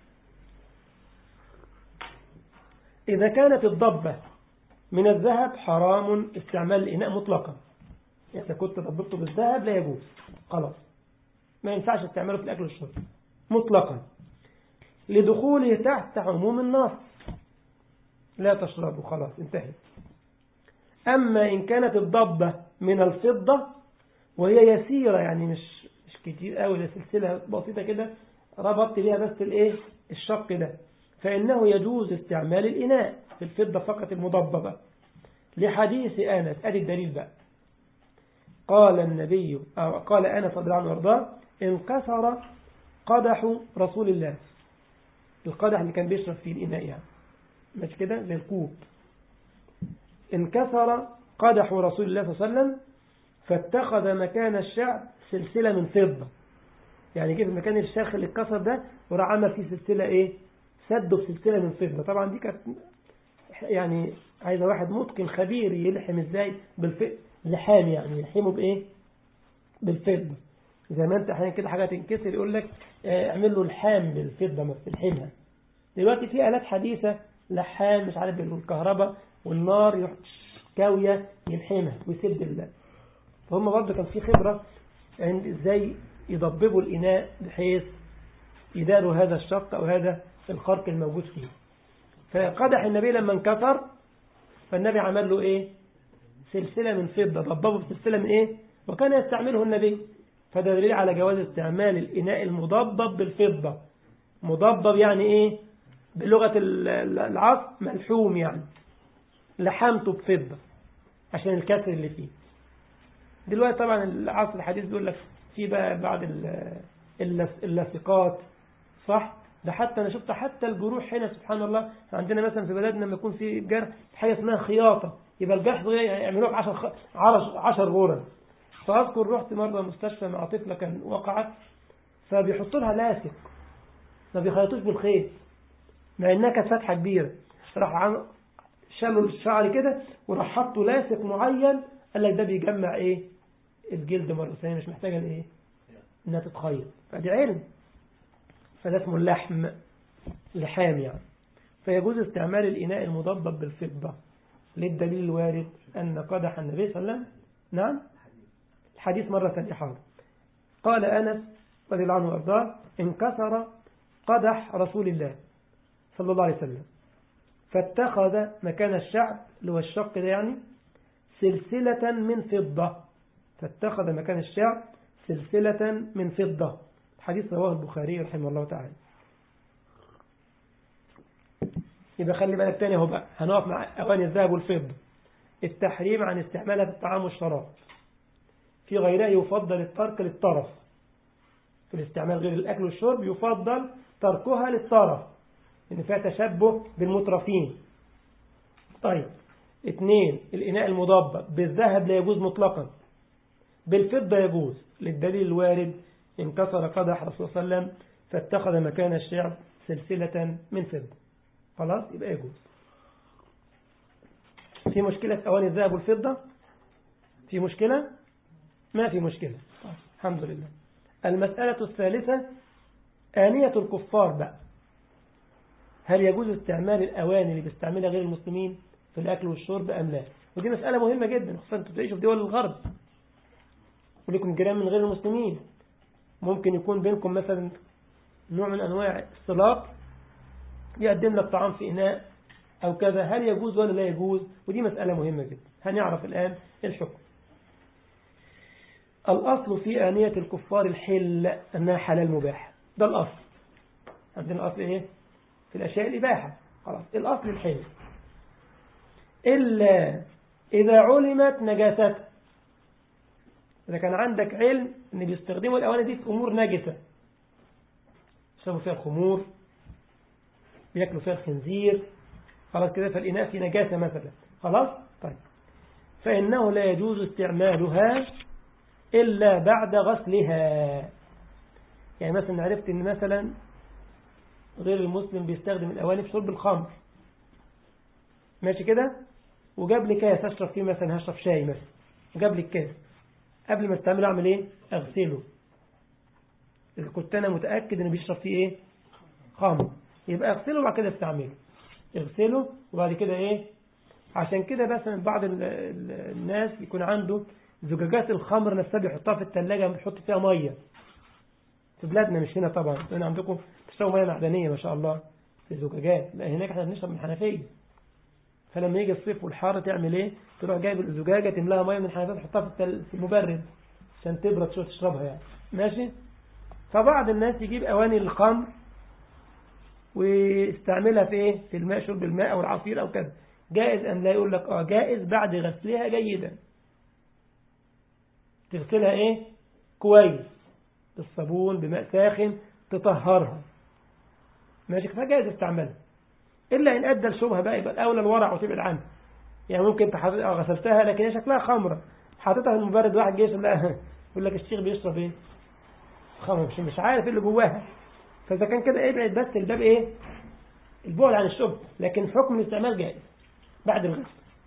إذا كانت الضبة من الذهب حرام استعمال الإناء مطلقا إذا كنت ضبطته بالذهب لا يجوز خلاص ما ينفعش استعماله في الأكل والشرب مطلقا لدخوله تحت عموم النص لا تشربوا خلاص انتهت أما إن كانت الضبة من الفضة وهي يسيرة يعني مش مش كتير قوي ده سلسلة بسيطة كده ربطت بيها بس الايه الشق ده فإنه يجوز استعمال الإناء في الفضة فقط المضببة لحديث أنس أدي الدليل بقى قال النبي أو قال أنس رضي الله عنه وارضاه انكسر قدح رسول الله القدح اللي كان بيشرب فيه الإناء يعني مش كده زي الكوب انكسر قدح رسول الله صلى الله عليه وسلم فاتخذ مكان الشعب سلسلة من فضة يعني جه في مكان الشرخ اللي اتكسر ده وراح عمل فيه سلسلة ايه سده بسلسلة من فضة طبعا دي كانت يعني عايزة واحد متقن خبير يلحم ازاي بالفضة لحام يعني يلحمه بايه بالفضة زي ما انت احيانا كده حاجة تنكسر يقول لك اعمل له لحام بالفضة ما تلحمها دلوقتي في آلات حديثة لحام مش عارف بالكهرباء والنار كاوية يلحمها ويسد الله فهم برضه كان في خبرة عند ازاي يضببوا الإناء بحيث يداروا هذا الشق أو هذا الخرق الموجود فيه فقدح النبي لما انكسر فالنبي عمل له ايه سلسلة من فضة ضببه بسلسلة من ايه وكان يستعمله النبي فده دليل على جواز استعمال الإناء المضبب بالفضة مضبب يعني ايه بلغة العصر ملحوم يعني لحمته بفضة عشان الكسر اللي فيه دلوقتي طبعا العصر الحديث بيقول لك في بقى بعض اللاصقات صح ده حتى انا شفت حتى الجروح هنا سبحان الله عندنا مثلا في بلدنا لما يكون في جرح حاجه اسمها خياطه يبقى الجرح ده يعملوها ب 10 10 غرز فاذكر رحت مره مستشفى مع طفله كان وقعت فبيحطوا لها لاصق ما بيخيطوش بالخيط مع انها كانت فتحه كبيره راح شالوا الشعر كده وراح حطوا لاصق معين قال لك ده بيجمع ايه الجلد مرة ثانية مش محتاجة لايه انها تتخيط فدي علم فده اسمه اللحم لحام يعني فيجوز استعمال الإناء المضبب بالفضة للدليل الوارد أن قدح النبي صلى الله عليه وسلم نعم الحديث مرة ثانية حاضر قال أنس رضي الله عنه وأرضاه انكسر قدح رسول الله صلى الله عليه وسلم فاتخذ مكان الشعب اللي هو الشق ده يعني سلسلة من فضة فاتخذ مكان الشعب سلسلة من فضة حديث رواه البخاري رحمه الله تعالى يبقى خلي بالك تاني اهو بقى هنقف مع أواني الذهب والفضة التحريم عن استعمالها في الطعام والشراب في غيرها يفضل الترك للطرف في الاستعمال غير الأكل والشرب يفضل تركها للطرف إن فيها تشبه بالمترفين طيب اثنين الإناء المضبط بالذهب لا يجوز مطلقا بالفضة يجوز للدليل الوارد انكسر قدح رسول الله صلى الله عليه وسلم فاتخذ مكان الشعب سلسلة من فضة خلاص يبقى يجوز في مشكلة في أواني الذهب والفضة في مشكلة ما في مشكلة الحمد لله المسألة الثالثة آنية الكفار بقى هل يجوز استعمال الأواني اللي بيستعملها غير المسلمين في الأكل والشرب أم لا ودي مسألة مهمة جدا خصوصا أنتوا تعيشوا في دول الغرب ولكم جيران من غير المسلمين ممكن يكون بينكم مثلا نوع من أنواع الصلاة يقدم لك طعام في إناء أو كذا هل يجوز ولا لا يجوز ودي مسألة مهمة جدا هنعرف الآن الحكم الأصل في آنية الكفار الحل أنها حلال مباح ده الأصل عندنا الأصل إيه في الأشياء الإباحة خلاص الأصل الحل إلا إذا علمت نجاستها إذا كان عندك علم أن بيستخدموا الأواني دي في أمور نجسة يشربوا فيها الخمور بياكلوا فيها الخنزير خلاص كده فالإناء في نجاسة مثلا خلاص طيب فإنه لا يجوز استعمالها إلا بعد غسلها يعني مثلا عرفت أن مثلا غير المسلم بيستخدم الأواني في شرب الخمر ماشي كده وجاب لي كاس أشرب فيه مثلا هشرب شاي مثلا وجاب لي الكاس قبل ما استعمله أعمل إيه أغسله إذا كنت أنا متأكد أنه بيشرب فيه إيه خمر يبقى أغسله وبعد كده استعمله اغسله وبعد كده إيه عشان كده مثلا بعض الناس يكون عنده زجاجات الخمر نفسها بيحطها في الثلاجة بيحط فيها مية في بلادنا مش هنا طبعا هنا عندكم تشربوا مية معدنية ما شاء الله في زجاجات لا هناك احنا بنشرب من الحنفية فلما يجي الصيف والحر تعمل ايه تروح جايب الزجاجة تملاها مية من الحنفية تحطها في المبرد عشان تبرد شوية تشربها يعني ماشي فبعض الناس يجيب اواني الخمر ويستعملها في ايه في الماء شرب الماء او العصير او كذا جائز ام لا يقول لك اه جائز بعد غسلها جيدا تغسلها ايه كويس بالصابون بماء ساخن تطهرها ماشي فجائز استعمالها إلا إن أدى لشبهة بقى يبقى الأولى الورع وتبعد عنها يعني ممكن انت غسلتها لكن هي شكلها خمرة حاططها في المبرد واحد جاي لا يقول لك الشيخ بيشرب ايه خمر مش مش عارف اللي جواها فإذا كان كده ابعد بس الباب ايه البعد عن الشبه لكن حكم الاستعمال جائز بعد الغسل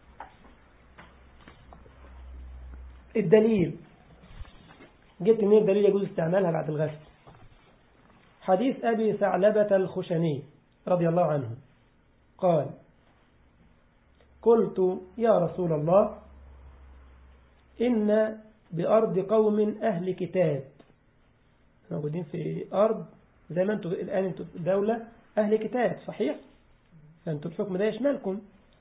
الدليل جبت منين الدليل يجوز استعمالها بعد الغسل حديث أبي ثعلبة الخشني رضي الله عنه قال قلت يا رسول الله إن بأرض قوم أهل كتاب موجودين في أرض زي ما أنتم الآن أنتم دولة أهل كتاب صحيح فأنتم الحكم ده يشملكم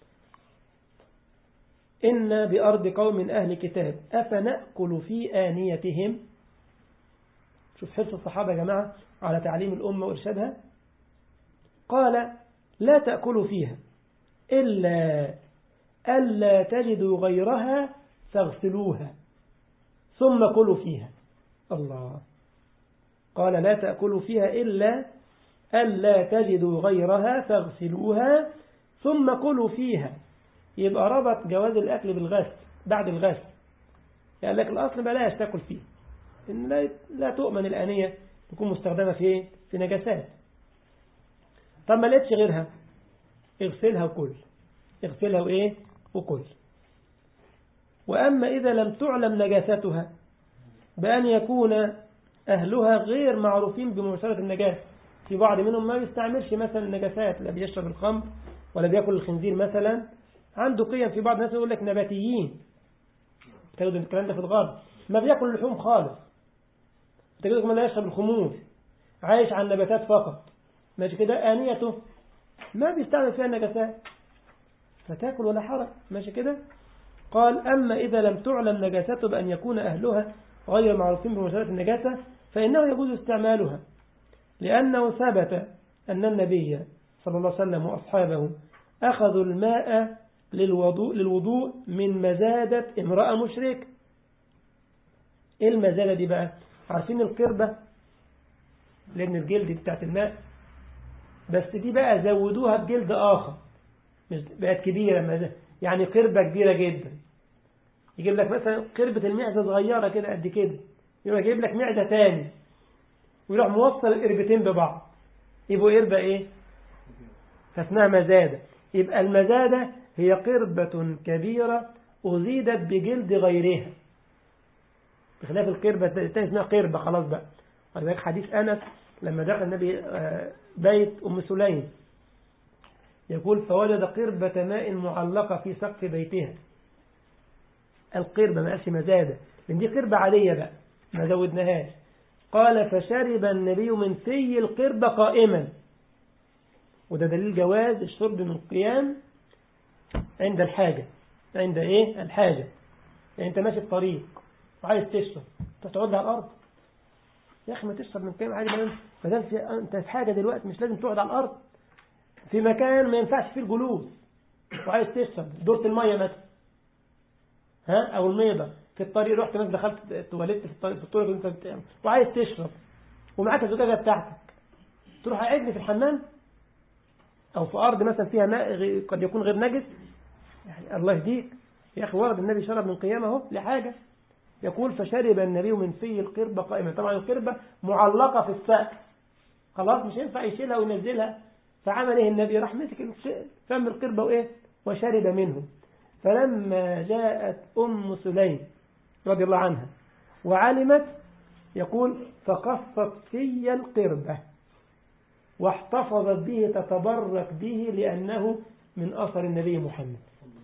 إن بأرض قوم أهل كتاب أفنأكل في آنيتهم شوف حرص الصحابة يا جماعة على تعليم الأمة وإرشادها قال لا تأكلوا فيها إلا ألا تجدوا غيرها فاغسلوها ثم كلوا فيها الله قال لا تأكلوا فيها إلا ألا تجدوا غيرها فاغسلوها ثم كلوا فيها يبقى ربط جواز الأكل بالغسل بعد الغسل يعني لك الأصل بلاش تأكل فيه إن لا, لا تؤمن الآنية تكون مستخدمة في في نجاسات طب ما لقيتش غيرها اغسلها وكل اغسلها وإيه وكل وأما إذا لم تعلم نجاستها بأن يكون أهلها غير معروفين بمباشرة النجاسة في بعض منهم ما يستعملش مثلا النجاسات لا بيشرب الخمر ولا بياكل الخنزير مثلا عنده قيم في بعض الناس يقول لك نباتيين تجد الكلام ده في الغرب ما بياكل اللحوم خالص تجد كمان لا يشرب الخمور عايش على النباتات فقط ماشي كده آنيته ما بيستعمل فيها النجاسات فتاكل ولا حرج ماشي كده قال أما إذا لم تعلم نجاسته بأن يكون أهلها غير معروفين بمشارة النجاسة فإنه يجوز استعمالها لأنه ثبت أن النبي صلى الله عليه وسلم وأصحابه أخذوا الماء للوضوء, للوضوء من مزادة امرأة مشركة ايه المزادة دي بقى عارفين القربة لأن الجلد بتاعت الماء بس دي بقى زودوها بجلد آخر مش بقت كبيرة يعني قربة كبيرة جدا يجيب لك مثلا قربة المعدة صغيرة كده قد كده يروح يجيب لك معدة تاني ويروح موصل القربتين ببعض يبقوا قربة ايه فاسمها مزادة يبقى المزادة هي قربة كبيرة أزيدت بجلد غيرها بخلاف القربة الثانية اسمها قربة خلاص بقى ولذلك حديث أنس لما دخل النبي بيت أم سليم يقول فوجد قربة ماء معلقة في سقف بيتها القربة ما قالش مزادة لأن دي قربة عادية بقى ما زودناهاش قال فشرب النبي من في القربة قائما وده دليل جواز الشرب من قيام عند الحاجة عند ايه الحاجة يعني انت ماشي الطريق وعايز تشرب تقعد على الارض يا اخي ما تشرب من قيام عادي ما دام انت في حاجة دلوقتي مش لازم تقعد على الارض في مكان ما ينفعش فيه الجلوس وعايز تشرب دورة المية مثلا ها او الميضة في الطريق رحت مثلا دخلت تواليت في الطريق في الطريق انت بتعمل وعايز تشرب ومعاك الزجاجة بتاعتك تروح قاعد في الحمام او في ارض مثلا فيها ماء قد يكون غير نجس يعني الله يهديك يا اخي ورد النبي شرب من قيامه اهو لحاجة يقول فشرب النبي من في القربة قائمة طبعا القربة معلقة في السقف خلاص مش ينفع يشيلها وينزلها فعمل ايه النبي راح مسك فم القربة وايه وشرب منه فلما جاءت أم سليم رضي الله عنها وعلمت يقول فقصت في القربة واحتفظت به تتبرك به لأنه من أثر النبي محمد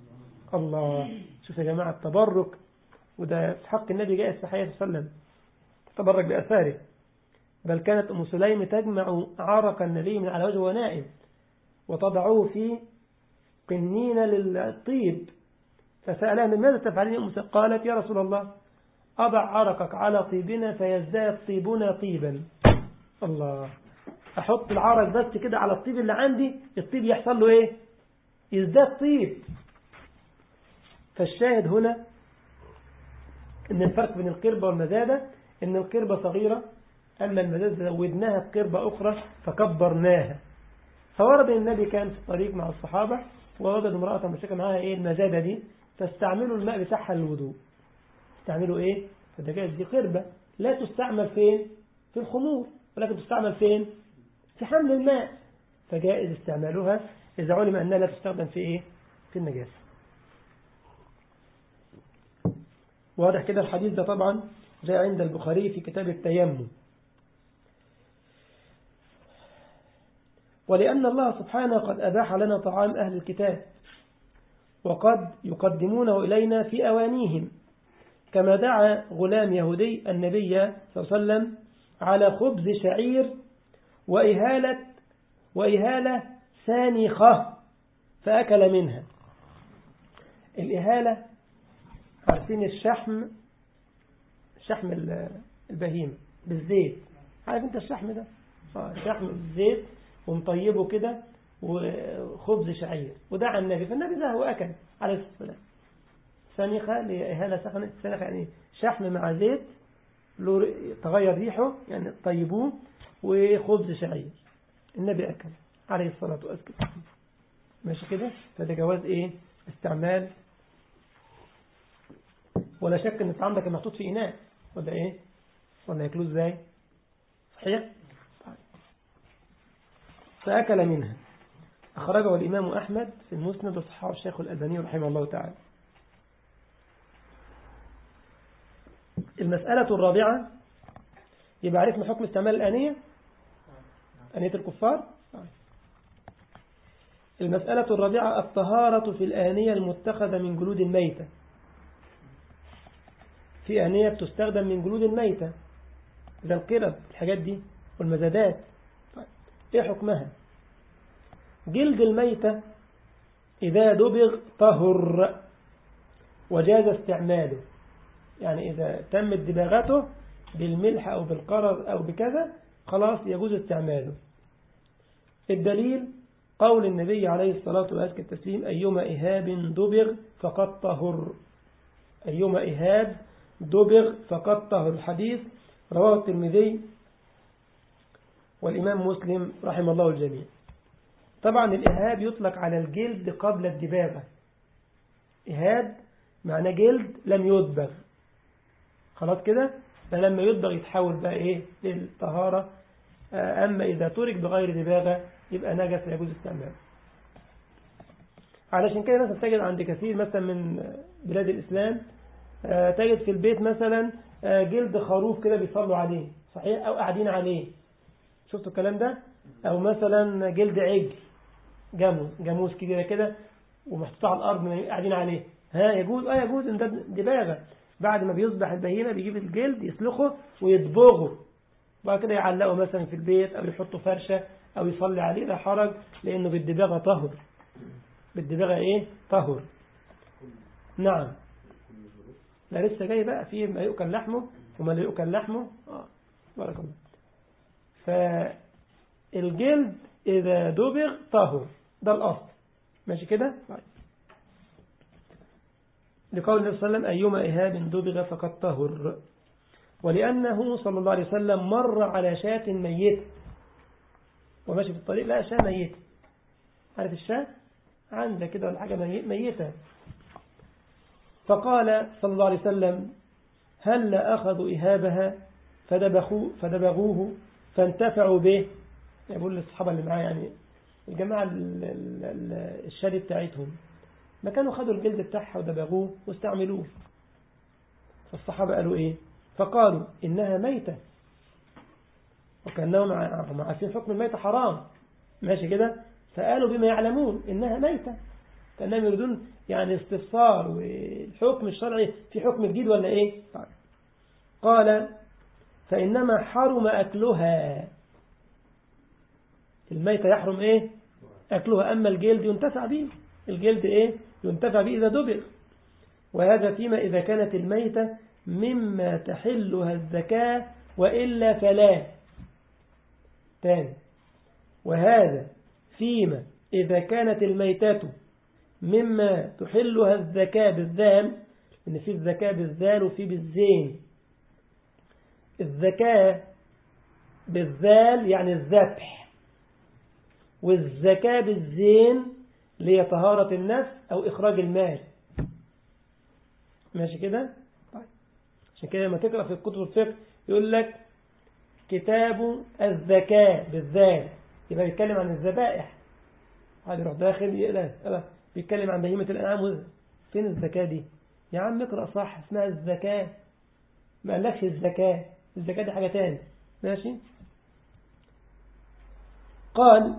الله شوف يا جماعة التبرك وده في حق النبي جاء السحية صلى الله عليه وسلم تتبرك بأثاره بل كانت أم سليم تجمع عرق النبي من على وجهه ونائم وتضعه في قنين للطيب فسألها من ماذا تفعلين أم سليم قالت يا رسول الله أضع عرقك على طيبنا فيزداد طيبنا طيبا الله أحط العرق بس كده على الطيب اللي عندي الطيب يحصل له إيه يزداد طيب فالشاهد هنا ان الفرق بين القربة والمزادة ان القربة صغيرة أما المزادة زودناها بقربة أخرى فكبرناها فورد النبي كان في الطريق مع الصحابة ووجد امرأة مشكلة معاها إيه المزادة دي فاستعملوا الماء بتاعها للوضوء استعملوا إيه فده دي قربة لا تستعمل فين في الخمور ولكن تستعمل فين في حمل الماء فجائز استعمالها إذا علم أنها لا تستخدم في إيه في النجاسة واضح كده الحديث ده طبعا جاء عند البخاري في كتاب التيمم ولأن الله سبحانه قد أباح لنا طعام أهل الكتاب وقد يقدمونه إلينا في أوانيهم كما دعا غلام يهودي النبي صلى الله عليه وسلم على خبز شعير وإهالة, وإهالة سانخة فأكل منها الإهالة عارفين الشحم شحم البهيمة بالزيت عارف انت الشحم ده شحم الزيت ومطيبه كده وخبز شعير ودعا النبي فالنبي ده هو أكل عليه الصلاة والسلام سنخة لإهالة سخنة سنخة يعني شحم مع زيت له تغير ريحه يعني طيبوه وخبز شعير النبي أكل عليه الصلاة والسلام ماشي كده فده جواز ايه استعمال ولا شك ان الطعام ده كان محطوط في إناء ولا ايه ولا ياكلوه ازاي صحيح فأكل منها أخرجه الإمام أحمد في المسند وصححه الشيخ الألباني رحمه الله تعالى المسألة الرابعة يبقى عرفنا حكم استعمال الآنية آنية الكفار المسألة الرابعة الطهارة في الآنية المتخذة من جلود الميتة في آنية بتستخدم من جلود الميتة زي القرب الحاجات دي والمزادات طيب. ايه حكمها جلد الميتة إذا دبغ طهر وجاز استعماله يعني إذا تمت دباغته بالملح أو بالقرض أو بكذا خلاص يجوز استعماله الدليل قول النبي عليه الصلاة وأزكى التسليم أيما إهاب دبغ فقد طهر أيما إهاب دبغ فقد طهر الحديث رواه الترمذي والإمام مسلم رحم الله الجميع طبعا الإهاب يطلق على الجلد قبل الدباغة إهاب معنى جلد لم يدبغ خلاص كده فلما يدبغ يتحول بقى إيه للطهارة أما إذا ترك بغير دباغة يبقى نجس يجوز استعماله علشان كده مثلا تجد عند كثير مثلا من بلاد الإسلام تجد في البيت مثلا جلد خروف كده بيصلوا عليه صحيح أو قاعدين عليه شفتوا الكلام ده أو مثلا جلد عجل جاموس جاموس كده كده ومحطوط على الأرض قاعدين عليه ها يجوز اه يجوز ان ده دباغة بعد ما بيصبح البهيمة بيجيب الجلد يسلخه ويدبغه بعد كده يعلقه مثلا في البيت أو يحطه فرشة أو يصلي عليه لا حرج لأنه بالدباغة طهر بالدباغة إيه طهر نعم لا لسه جاي بقى فيه ما يؤكل لحمه وما لا يؤكل لحمه آه. بارك الله فالجلد إذا دبغ طهر ده الأصل ماشي كده طيب لقول النبي صلى الله عليه وسلم أيما إهاب دبغ فقد طهر ولأنه صلى الله عليه وسلم مر على شاة ميتة وماشي في الطريق لا شاة ميتة عارف الشاة عندك كده ولا حاجة ميتة فقال صلى الله عليه وسلم هل أخذوا إهابها فدبخوا فدبغوه فانتفعوا به يقول للصحابة اللي معاه يعني الجماعة الشاري بتاعتهم ما كانوا خدوا الجلد بتاعها ودبغوه واستعملوه فالصحابة قالوا إيه فقالوا إنها ميتة وكأنهم عارفين حكم الميتة حرام ماشي كده فقالوا بما يعلمون إنها ميتة كأنهم يريدون يعني استفسار والحكم الشرعي في حكم جديد ولا إيه قال فإنما حرم أكلها الميتة يحرم إيه أكلها أما الجلد ينتفع به الجلد إيه ينتفع به إذا دبغ وهذا فيما إذا كانت الميتة مما تحلها الزكاة وإلا فلا تاني وهذا فيما إذا كانت الميتة مما تحلها الزكاة بالذال إن في الزكاة بالذال وفي بالزين الزكاة بالذال يعني الذبح والزكاة بالزين لهي طهارة النفس أو إخراج المال ماشي كده طيب عشان كده لما تقرأ في كتب الفقه يقول لك كتاب الزكاة بالذال يبقى بيتكلم عن الذبائح هذا يروح داخل يقرأ بيتكلم عن بهيمة الأنعام فين الزكاة دي يا عم اقرأ صح اسمها الزكاة ما قالكش الزكاة الزكاة دي حاجة تاني ماشي قال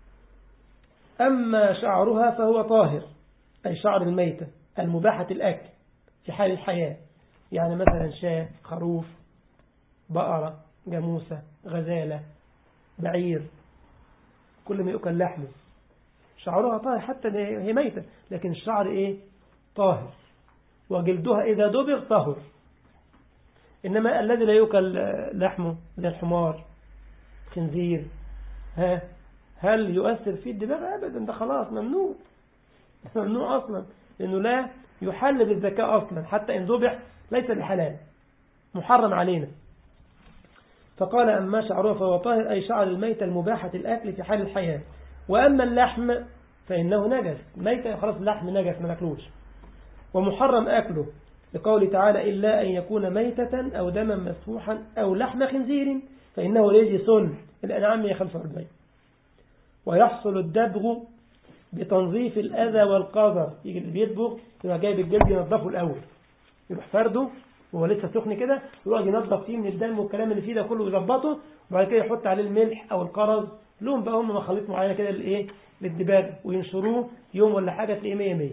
أما شعرها فهو طاهر أي شعر الميتة المباحة الأكل في حال الحياة يعني مثلا شاة خروف بقرة جاموسة غزالة بعير كل ما يؤكل لحمه شعرها طاهر حتى هي ميتة لكن الشعر إيه طاهر وجلدها إذا دبغ طهر إنما الذي لا يؤكل لحمه زي الحمار خنزير ها هل يؤثر فيه الدماغ أبدا ده خلاص ممنوع ممنوع أصلا لأنه لا يحل بالذكاء أصلا حتى إن ذبح ليس بحلال محرم علينا فقال أما شعره فهو طاهر أي شعر الميت المباحة الأكل في حال الحياة وأما اللحم فإنه نجس ميت خلاص اللحم نجس ما ناكلوش ومحرم أكله لقول تعالى إلا أن يكون ميتة أو دما مسفوحا أو لحم خنزير فإنه رجس الأنعام 145 ويحصل الدبغ بتنظيف الأذى والقذر يجي اللي بيدبغ يبقى جايب الجلد ينظفه الأول يروح فرده وهو لسه سخن كده يقعد ينظف فيه من الدم والكلام اللي فيه ده كله يظبطه وبعد كده يحط عليه الملح أو القرز لهم بقى هم مخليط معينة كده للإيه للدباغ وينشروه يوم ولا حاجة تلاقيه 100 100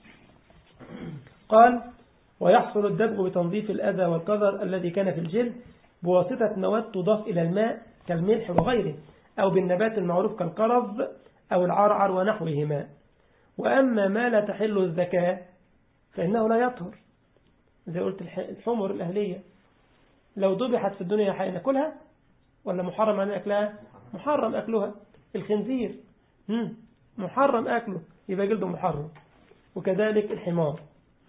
قال ويحصل الدبغ بتنظيف الأذى والقذر الذي كان في الجلد بواسطة مواد تضاف إلى الماء كالملح وغيره أو بالنبات المعروف كالقرض أو العرعر ونحوهما وأما ما لا تحل الزكاة فإنه لا يطهر زي قلت الحمر الأهلية لو ذبحت في الدنيا حين ناكلها ولا محرم عن أكلها محرم أكلها الخنزير مم. محرم أكله يبقى جلده محرم وكذلك الحمار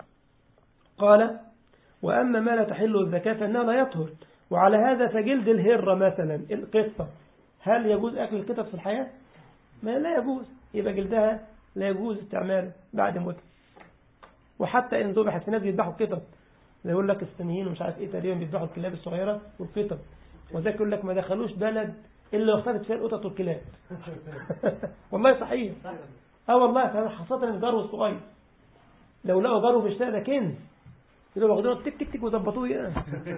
قال وأما ما لا تحل الزكاة فإنه لا يطهر وعلى هذا فجلد الهرة مثلا القطة هل يجوز أكل القطط في الحياة؟ ما لا يجوز يبقى جلدها لا يجوز استعماله بعد موته وحتى إن ذبحت في ناس بيذبحوا القطط زي يقول لك الصينيين ومش عارف ايه تقريبا بيذبحوا الكلاب الصغيرة والقطط وذاك يقول لك ما دخلوش بلد إلا واختلت فيها القطط والكلاب والله صحيح اه والله خاصة الجرو الصغير لو لقوا جرو في الشارع ده كنز يبقوا واخدينه تك تك تك وظبطوه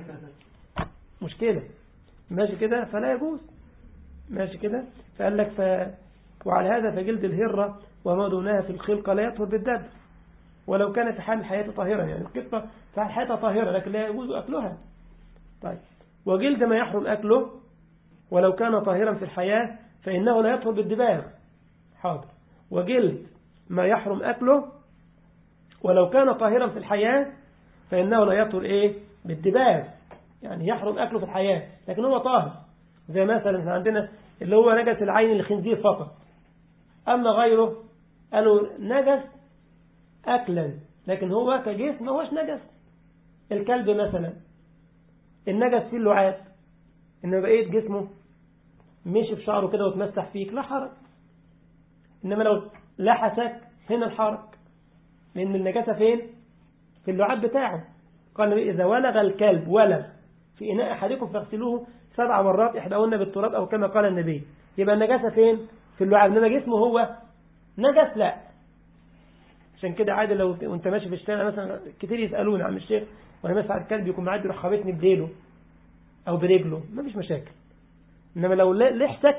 مشكلة ماشي كده فلا يجوز ماشي كده فقال لك ف... وعلى هذا فجلد الهرة وما دونها في الخلقة لا يطهر بالدب ولو كان في حال الحياة طاهرا يعني القطة في حال حياتها طاهرة لكن لا يجوز أكلها طيب وجلد ما يحرم أكله ولو كان طاهرا في الحياة فإنه لا يطهر بالدباغ حاضر وجلد ما يحرم أكله ولو كان طاهرا في الحياة فإنه لا يطهر إيه بالدباغ يعني يحرم أكله في الحياة لكن هو طاهر زي مثلا احنا عندنا اللي هو نجس العين الخنزير فقط أما غيره قالوا نجس أكلا لكن هو كجسم ما هوش نجس الكلب مثلا النجس فيه اللعاب إنما بقيت جسمه مشي في شعره كده وتمسح فيك لا حرج إنما لو لحسك هنا الحرج لأن النجاسة فين في اللعاب بتاعه قال إذا ولغ الكلب ولغ في إناء أحدكم فاغسلوه سبع مرات إحداهن بالتراب أو كما قال النبي يبقى النجاسة فين في اللعاب إنما جسمه هو نجس لا عشان كده عادي لو وانت ماشي في الشارع مثلا كتير يسألوني عم الشيخ وانا ماشي على الكلب يكون معدي يروح خابطني بديله او برجله ما فيش مشاكل انما لو لحسك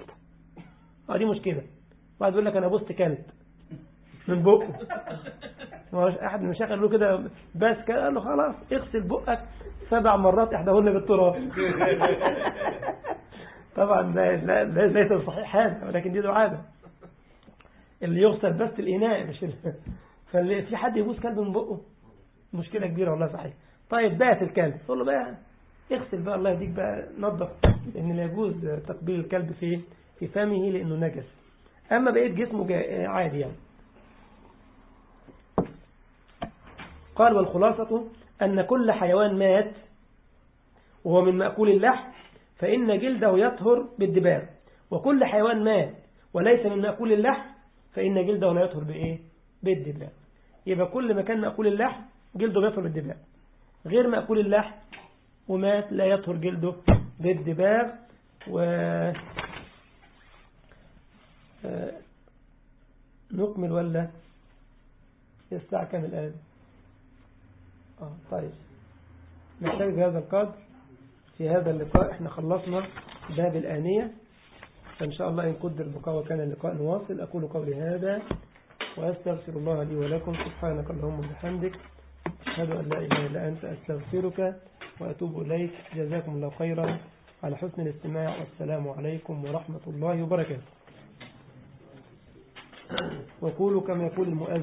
اه دي مشكله واحد يقول لك انا بوست كلب من بقه احد من المشايخ قال له كده بس كده قال له خلاص اغسل بقك سبع مرات احداهن بالتراب طبعا لا لا ليس صحيح هذا ولكن دي عاده اللي يغسل بس الإناء مش فاللي في حد يبوس كلب من بقه مشكلة كبيرة والله صحيح طيب بات الكلب تقول له بقى اغسل بقى الله يديك بقى نظف لأن لا يجوز تقبيل الكلب في في فمه لأنه نجس أما بقيت جسمه عادي يعني قال والخلاصة أن كل حيوان مات وهو من مأكول اللحم فإن جلده يطهر بالدباغ وكل حيوان مات وليس من مأكول اللحم فإن جلده لا يطهر بإيه بالدباغ يبقى كل ما كان مأكول اللحم جلده بيطهر بالدباغ غير مأكول اللحم ومات لا يطهر جلده بالدباغ و نكمل ولا الساعة كام الآن آه طيب نحتاج بهذا القدر في هذا اللقاء احنا خلصنا باب الآنية فإن شاء الله إن قدر البقاء وكان اللقاء نواصل أقول قولي هذا وأستغفر الله لي ولكم سبحانك اللهم وبحمدك أشهد أن لا إله إلا أنت أستغفرك وأتوب إليك جزاكم الله خيرا على حسن الاستماع والسلام عليكم ورحمة الله وبركاته وقولوا كما يقول المؤذن